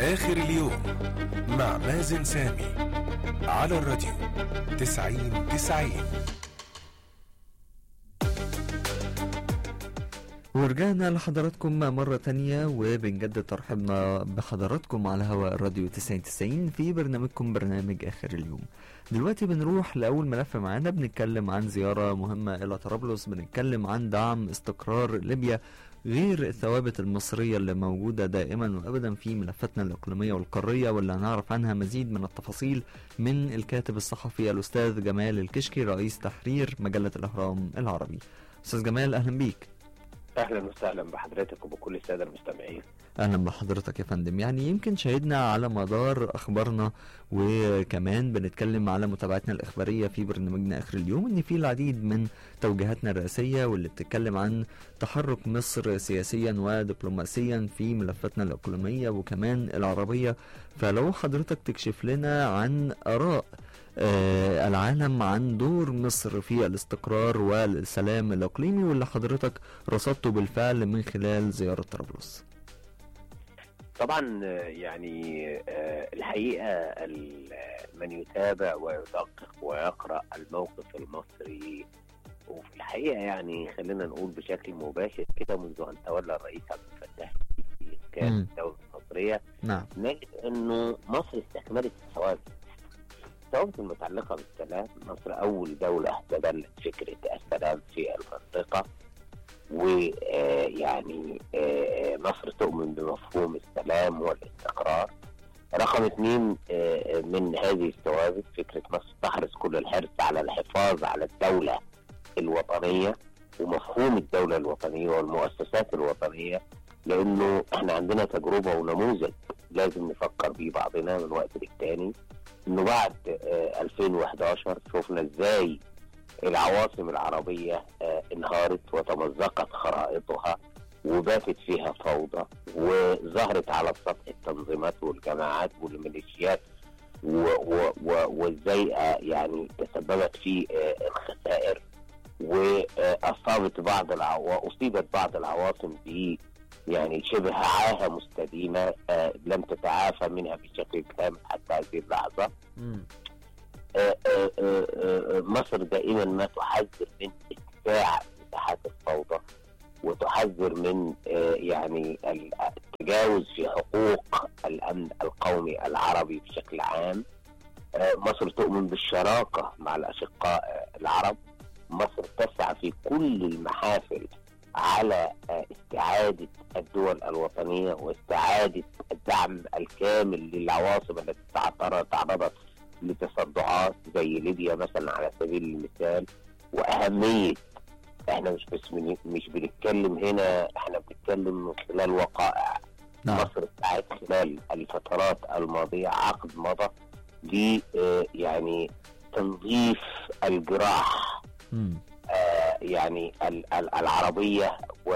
آخر اليوم مع مازن سامي على الراديو تسعين تسعين ورجعنا لحضراتكم مرة تانية وبنجدد ترحيبنا بحضراتكم على هواء الراديو 9090 في برنامجكم برنامج آخر اليوم دلوقتي بنروح لأول ملف معانا بنتكلم عن زيارة مهمة إلى طرابلس بنتكلم عن دعم استقرار ليبيا غير الثوابت المصرية اللي موجودة دائما وأبدا في ملفاتنا الإقليمية والقارية واللي هنعرف عنها مزيد من التفاصيل من الكاتب الصحفي الأستاذ جمال الكشكي رئيس تحرير مجلة الأهرام العربي أستاذ جمال أهلا بيك اهلا وسهلا بحضرتك وبكل الساده المستمعين اهلا بحضرتك يا فندم يعني يمكن شاهدنا على مدار اخبارنا وكمان بنتكلم على متابعتنا الاخباريه في برنامجنا اخر اليوم ان في العديد من توجيهاتنا الرئاسيه واللي بتتكلم عن تحرك مصر سياسيا ودبلوماسيا في ملفاتنا الاقليميه وكمان العربيه فلو حضرتك تكشف لنا عن اراء آه العالم عن دور مصر في الاستقرار والسلام الإقليمي واللي حضرتك رصدته بالفعل من خلال زيارة طرابلس طبعا آه، يعني آه، الحقيقه ال- من يتابع ويدقق ويقرا الموقف المصري وفي الحقيقه يعني خلينا نقول بشكل مباشر كده منذ ان تولى الرئيس عبد الفتاح السيسي كان مم. الدوله المصريه نعم نجد انه مصر استكملت الثوابت الثوابت المتعلقه بالسلام مصر اول دوله تبنت فكره السلام في المنطقه ويعني مصر تؤمن بمفهوم السلام والاستقرار رقم اثنين آه، من هذه الثوابت فكره مصر تحرص كل الحرص على الحفاظ على الدوله الوطنيه ومفهوم الدوله الوطنيه والمؤسسات الوطنيه لانه احنا عندنا تجربه ونموذج لازم نفكر بيه بعضنا من وقت للتاني انه بعد آه، 2011 شفنا ازاي العواصم العربيه آه، انهارت وتمزقت خرائطها وباتت فيها فوضى وظهرت على السطح التنظيمات والجماعات والميليشيات و- و- و- وازاي آه، يعني تسببت في آه، الخسائر واصابت بعض العو... واصيبت بعض العواصم ب يعني شبه عاهه مستديمه آه، لم تتعافى منها بشكل كامل حتى هذه اللحظه مم. آه، آه، آه، آه، مصر دائما ما تحذر من اتساع مساحات الفوضى وتحذر من آه، يعني التجاوز في حقوق الامن القومي العربي بشكل عام آه، مصر تؤمن بالشراكه مع الاشقاء آه، العرب مصر تسعى في كل المحافل على آه، استعاده الدول الوطنيه واستعاده الدعم الكامل للعواصم التي تعترض تعرضت لتصدعات زي ليبيا مثلا على سبيل المثال واهميه احنا مش بس من مش بنتكلم هنا احنا بنتكلم من خلال وقائع نعم مصر ساعات خلال الفترات الماضيه عقد مضى ل آه، يعني تنظيف الجراح مم. آه، يعني ال- ال- العربيه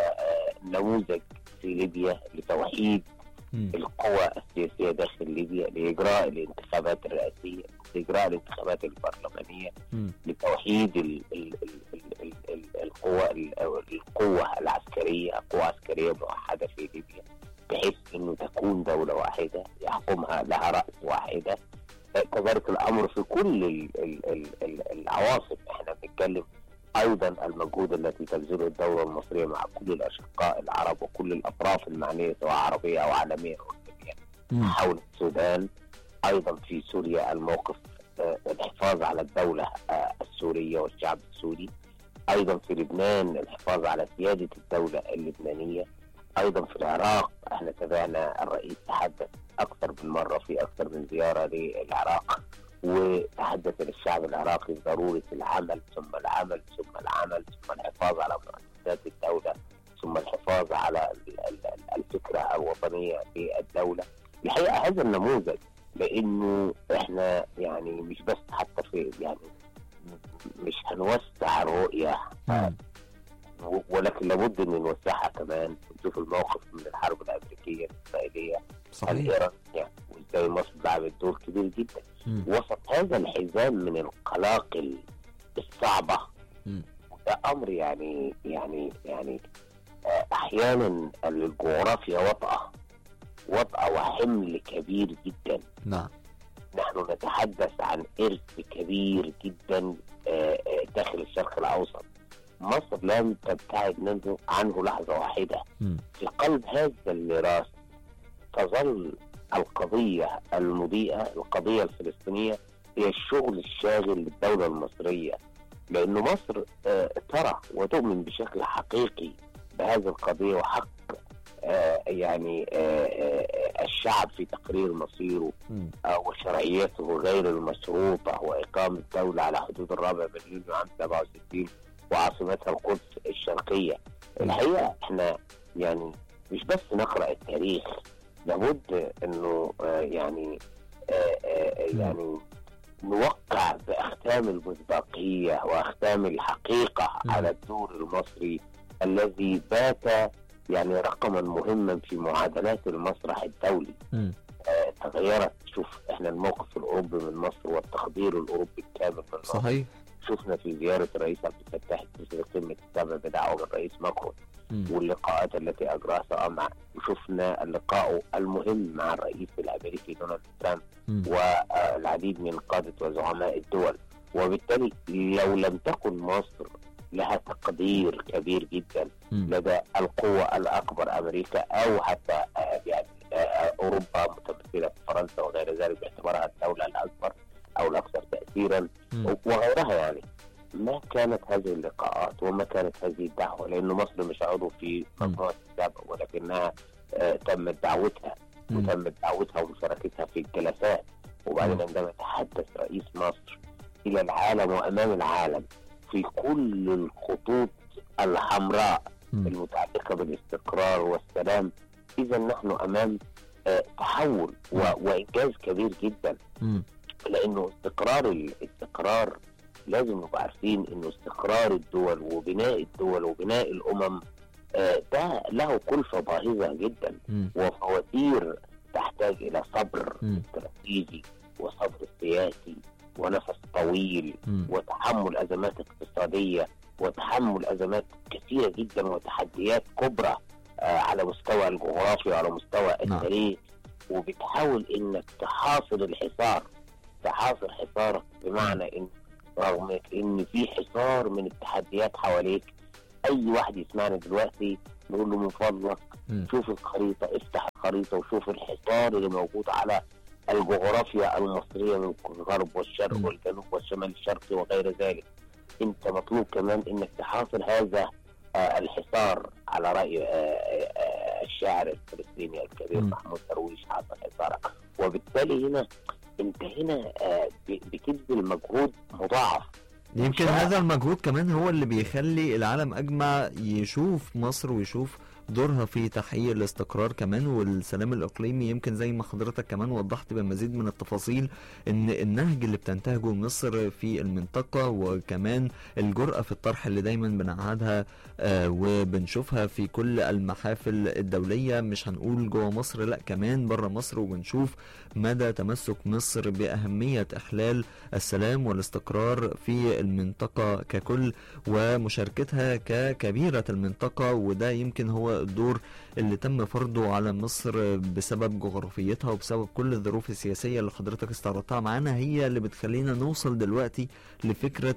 ونموذج في ليبيا لتوحيد مم. القوى السياسيه داخل ليبيا لاجراء الانتخابات الرئاسيه لاجراء الانتخابات البرلمانيه مم. لتوحيد ال ال ال ال ال ال القوى ال- أو القوة العسكرية قوة عسكرية موحدة في ليبيا بحيث انه تكون دولة واحدة يحكمها لها رأس واحدة آه، كذلك الامر في كل ال ال ال ال العواصم احنا بنتكلم ايضا المجهود التي تبذله الدولة المصرية مع كل الاشقاء العرب وكل الاطراف المعنية سواء عربية او عالمية او إقليمية مم. حول السودان ايضا في سوريا الموقف آه، الحفاظ على الدوله آه، السوريه والشعب السوري ايضا في لبنان الحفاظ على سياده الدوله اللبنانيه ايضا في العراق احنا تابعنا الرئيس تحدث اكثر من مره في اكثر من زياره للعراق وتحدث للشعب العراقي بضروره العمل ثم العمل ثم العمل ثم الحفاظ على مؤسسات الدوله ثم الحفاظ على ال- ال- الفكره الوطنيه في الدوله الحقيقه هذا النموذج لانه احنا يعني مش بس حتى في يعني مش هنوسع الرؤيه مم. و- ولكن لابد ان نوسعها كمان نشوف الموقف من الحرب الامريكيه الاسرائيليه صحيح الايرانيه وازاي مصر لعبت دور كبير جدا مم. وسط هذا الحزام من القلاقل الصعبه مم. ده امر يعني يعني يعني آه، احيانا الجغرافيا وطأه وطأة وحمل كبير جدا نعم نحن نتحدث عن إرث كبير جدا آه، آه، داخل الشرق الأوسط مصر لم تبتعد منه عنه لحظة واحدة مم. في قلب هذا الميراث تظل القضية المضيئة القضية الفلسطينية هي الشغل الشاغل للدولة المصرية لأن مصر آه، ترى وتؤمن بشكل حقيقي بهذه القضية وحق آه، يعني آه، آه، الشعب في تقرير مصيره مم. آه، وشرعيته غير المشروطة وإقامة دولة على حدود الرابع من يونيو عام 67 وعاصمتها القدس الشرقية الحقيقة احنا يعني مش بس نقرأ التاريخ لابد انه آه، يعني آه، آه، مم. يعني نوقع بأختام المصداقية وأختام الحقيقة مم. على الدور المصري الذي بات يعني رقما مهما في معادلات المسرح الدولي مم. آه، تغيرت شوف احنا الموقف الاوروبي من مصر والتخدير الاوروبي الكامل من مصر صحيح شفنا في زياره الرئيس عبد الفتاح السيسي لقمه السابع بدعوه من الرئيس ماكرون مم. واللقاءات التي اجراها سواء مع وشفنا اللقاء المهم مع الرئيس الامريكي دونالد ترامب مم. والعديد من قاده وزعماء الدول وبالتالي لو لم تكن مصر لها تقدير كبير جدا مم. لدى القوة الأكبر أمريكا أو حتى آه، يعني آه، أوروبا متمثلة في فرنسا وغير ذلك باعتبارها الدولة الأكبر أو الأكثر تأثيرا مم. وغيرها يعني ما كانت هذه اللقاءات وما كانت هذه الدعوة لأن مصر مش عضو في مم. مجموعة السابق ولكنها آه، تمت دعوتها مم. وتمت دعوتها ومشاركتها في الجلسات وبعدين مم. عندما يتحدث رئيس مصر إلى العالم وأمام العالم في كل الخطوط الحمراء مم. المتعلقة بالاستقرار والسلام إذا نحن أمام آه، تحول و- وإنجاز كبير جدا مم. لأنه استقرار الاستقرار لازم نبقى عارفين إنه استقرار الدول وبناء الدول وبناء الأمم آه، ده له كلفة باهظة جدا مم. وفواتير تحتاج إلى صبر مم. استراتيجي وصبر سياسي ونفس طويل مم. وتحمل ازمات اقتصاديه وتحمل ازمات كثيره جدا وتحديات كبرى آه، على مستوى الجغرافيا وعلى مستوى نعم. التاريخ وبتحاول انك تحاصر الحصار تحاصر حصارك بمعنى ان رغم ان في حصار من التحديات حواليك اي واحد يسمعني دلوقتي نقول له من فضلك مم. شوف الخريطه افتح الخريطه وشوف الحصار اللي موجود على الجغرافيا المصريه من الغرب والشرق مم. والجنوب والشمال الشرقي وغير ذلك انت مطلوب كمان انك تحاصر هذا آه، الحصار على راي آه، آه، الشاعر الفلسطيني الكبير مم. محمود درويش حاصر حصارك وبالتالي هنا انت هنا آه، ب- بتبذل مجهود مضاعف يمكن شاء. هذا المجهود كمان هو اللي بيخلي العالم أجمع يشوف مصر ويشوف دورها في تحقيق الاستقرار كمان والسلام الإقليمي يمكن زي ما حضرتك كمان وضحت بمزيد من التفاصيل إن النهج اللي بتنتهجه مصر في المنطقة وكمان الجرأة في الطرح اللي دايما بنعهدها آه وبنشوفها في كل المحافل الدولية مش هنقول جوه مصر لا كمان بره مصر وبنشوف مدى تمسك مصر بأهمية إحلال السلام والاستقرار في المنطقة ككل ومشاركتها ككبيرة المنطقة وده يمكن هو الدور اللي تم فرضه على مصر بسبب جغرافيتها وبسبب كل الظروف السياسية اللي حضرتك استعرضتها معانا هي اللي بتخلينا نوصل دلوقتي لفكرة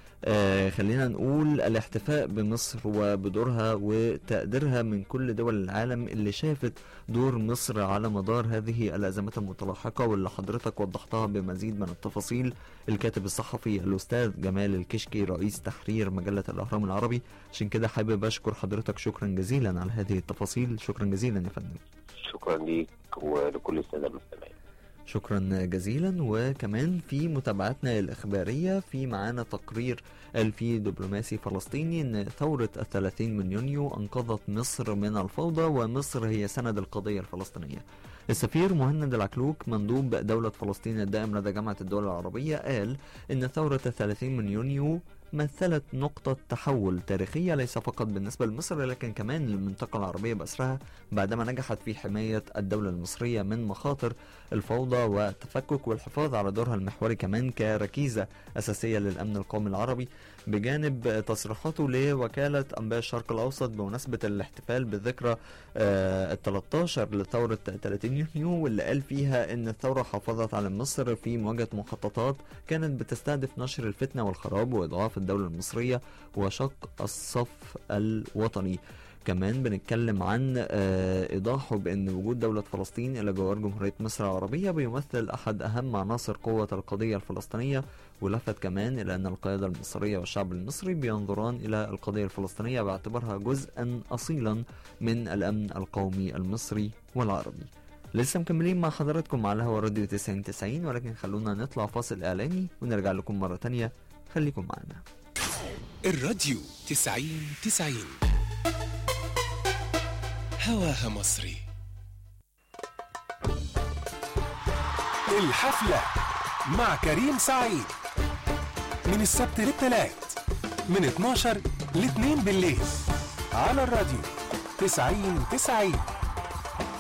آه خلينا نقول الاحتفاء بمصر وبدورها وتقديرها من كل دول العالم اللي شافت دور مصر على مدار هذه الأزمات المتلاحقة واللي حضرتك وضحتها بمزيد من التفاصيل الكاتب الصحفي الأستاذ جمال الكشكي رئيس تحرير مجلة الأهرام العربي عشان كده حابب أشكر حضرتك شكرا جزيلا على هذه التفاصيل شكرا جزيلا يا فندم شكرا ليك ولكل الساده المستمعين شكرا جزيلا وكمان في متابعتنا الإخبارية في معانا تقرير قال فيه دبلوماسي فلسطيني أن ثورة الثلاثين من يونيو أنقذت مصر من الفوضى ومصر هي سند القضية الفلسطينية السفير مهند العكلوك مندوب دولة فلسطين الدائم لدى جامعة الدول العربية قال إن ثورة الثلاثين من يونيو مثلت نقطة تحول تاريخية ليس فقط بالنسبة لمصر لكن كمان للمنطقة العربية بأسرها بعدما نجحت في حماية الدولة المصرية من مخاطر الفوضى والتفكك والحفاظ على دورها المحوري كمان كركيزة أساسية للأمن القومي العربي بجانب تصريحاته لوكالة أنباء الشرق الأوسط بمناسبة الاحتفال بالذكرى ال 13 لثورة 30 يونيو واللي قال فيها إن الثورة حافظت على مصر في مواجهة مخططات كانت بتستهدف نشر الفتنة والخراب وإضعاف الدولة المصرية وشق الصف الوطني كمان بنتكلم عن آه، ايضاحه بان وجود دوله فلسطين الى جوار جمهوريه مصر العربيه بيمثل احد اهم عناصر قوه القضيه الفلسطينيه ولفت كمان الى ان القياده المصريه والشعب المصري بينظران الى القضيه الفلسطينيه باعتبارها جزءا اصيلا من الامن القومي المصري والعربي لسه مكملين مع حضراتكم على هوا راديو 90 90 ولكن خلونا نطلع فاصل اعلاني ونرجع لكم مره تانية خليكم معنا الراديو تسعين تسعين هواها مصري الحفلة مع كريم سعيد من السبت للتلات من 12 ل 2 بالليل على الراديو تسعين تسعين